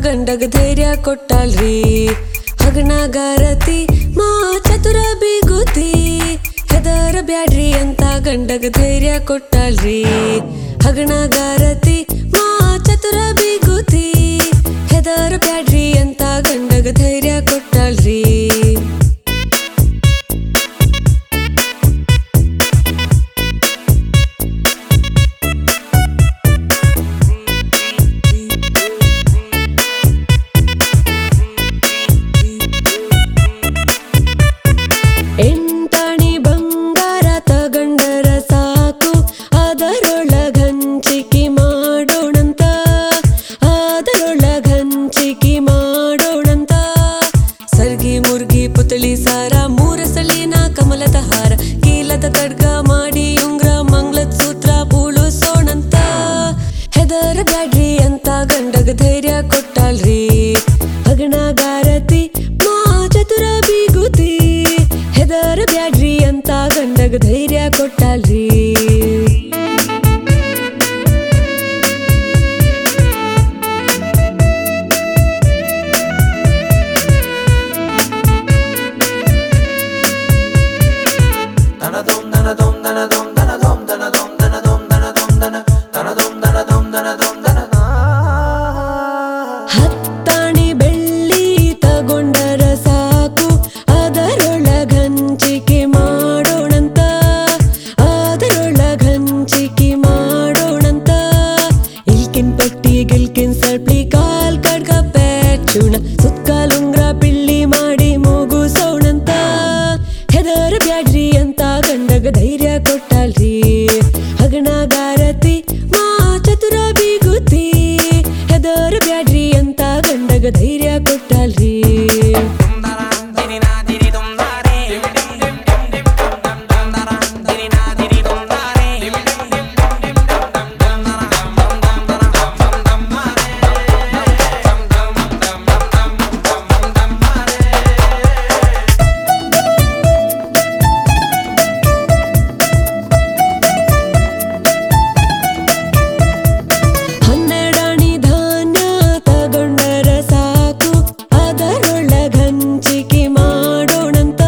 ಗಂಡಗ ಧೈರ್ಯ ಕೊಟ್ಟಾಳ್ರಿ ಹಗಣಗಾರತಿ ಮಾ ಚತುರ ಬಿಗುತಿ ಹೆದರ ಬ್ಯಾಡ್ರಿ ಅಂತ ಗಂಡಗ ಧೈರ್ಯ ಕೊಟ್ಟಾಳ್ರಿ ಹಗಣಗಾರತಿ ಮಾ ಚತುರ ಬಿಗುತಿ ಹೆದರ ಬ್ಯಾಡ್ರಿ ಅಂತ ಗಂಡಗ ಧೈರ್ಯ ಕೊಟ್ಟಾಳ್ರಿ ಎಂಟಾಣಿ ಬಂಗಾರ ತಗಂಡರ ಸಾಕು ಅದರೊಳಗಂಚಿಕೆ ಮಾಡೋಣಂತ ಅದರೊಳಗಂಚಿಕೆ ಮಾಡೋಣಂತ ಸರ್ಗಿ ಮುರ್ಗಿ ಪುತಳಿ ಸಾರ ಮೂರ ಸಲಿನ ಕಮಲದ ಹಾರ ಕೀಲದ ಖಡ್ಗ ಮಾಡಿ ಉಂಗ್ರ ಮಂಗ್ಲದ ಸೂತ್ರ ಪೂಳುಸೋಣಂತ ಹೆದರ ಬ್ಯಾಡ್ರಿ ಅಂತ ಗಂಡಗ ಧೈರ್ಯ ಕೊಟ್ಟಾಳ್ರಿ ಹಗಣಗಾರತಿ ಮಾ ಚತುರ ಬಿಗುತಿ ಹೆದರ ಬ್ಯಾಡ್ರಿ ಅಂತ ಗಂಡಗ ಧೈರ್ಯ ಕೊಟ್ಟಾಳ್ರಿ ಹತ್ತಾಣಿ ಬೆಳ್ಳಿ ತಗೊಂಡರ ಸಾಕು ಅದರೊಳಗಂಚಿಕೆ ಮಾಡೋಣಂತ ಅದರೊಳಗಂಚಿಕೆ ಮಾಡೋಣಂತ ಇಲ್ಕಿನ್ ಪಟ್ಟಿ ಗಿಲ್ಕಿನ್ ಸರ್ಪ್ಲಿ ಕಾಲ್ ಕಡ್ಗ ಪ್ಯಾಚುಣ ಸುತ್ಕಾಲುಂಗ್ರ ಪಿಳ್ಳಿ ಮಾಡಿ ಮುಗುಸೋಣಂತ ಹೆದರ ಬ್ಯಾಡ್ರಿ ಅಂತ ಗಂಡಗ ಧೈರ್ಯ ಕೊಟ್ಟಾಳ್ರಿ ಹಗಣಗಾರತಿ ಮಾ ಚತುರ ಬಿಗುತಿ ಹೆದರ ಬ್ಯಾಡ್ರಿ ಅಂತ ಗಂಡಗ ಧೈರ್ಯ ಕೊಟ್ಟಾಳ್ರಿ ಹನ್ನೆರಡಣಿ ಧಾನ್ಯ ತಗೊಂಡರ ಸಾಕು ಅದರೊಳಗಂಚಿಕೆ ಮಾಡೋಣಂತ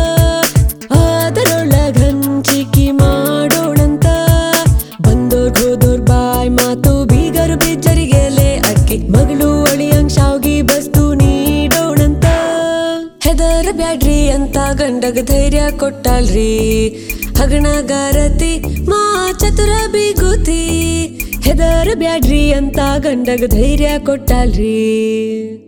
ಅದರೊಳಗಂಚಿಕೆ ಮಾಡೋಣಂತ ಬಂದೋರ್ ಹೋದೋರ್ ಬಾಯ್ ಮಾತು ಬೀಗರು ಬಿಜ್ಜರಿಗೆಲೆ ಅಕ್ಕಿ ಮಗಳು ಅಳಿಯಂಗ್ ಶಾವ್ಗಿ ಬಸ್ತು ನೀಡೋಣಂತ ಹೆದರ ಬ್ಯಾಡ್ರಿ ಅಂತ ಗಂಡಗ ಧೈರ್ಯ ಕೊಟ್ಟಾಳ್ರಿ ಹಗಣಗಾರತಿ ಮಾ ಚತುರ ಬಿಗುತಿ ಹೆದರ ಬ್ಯಾಡ್ರಿ ಅಂತ ಗಂಡಗ ಧೈರ್ಯ ಕೊಟ್ಟಾಳ್ರಿ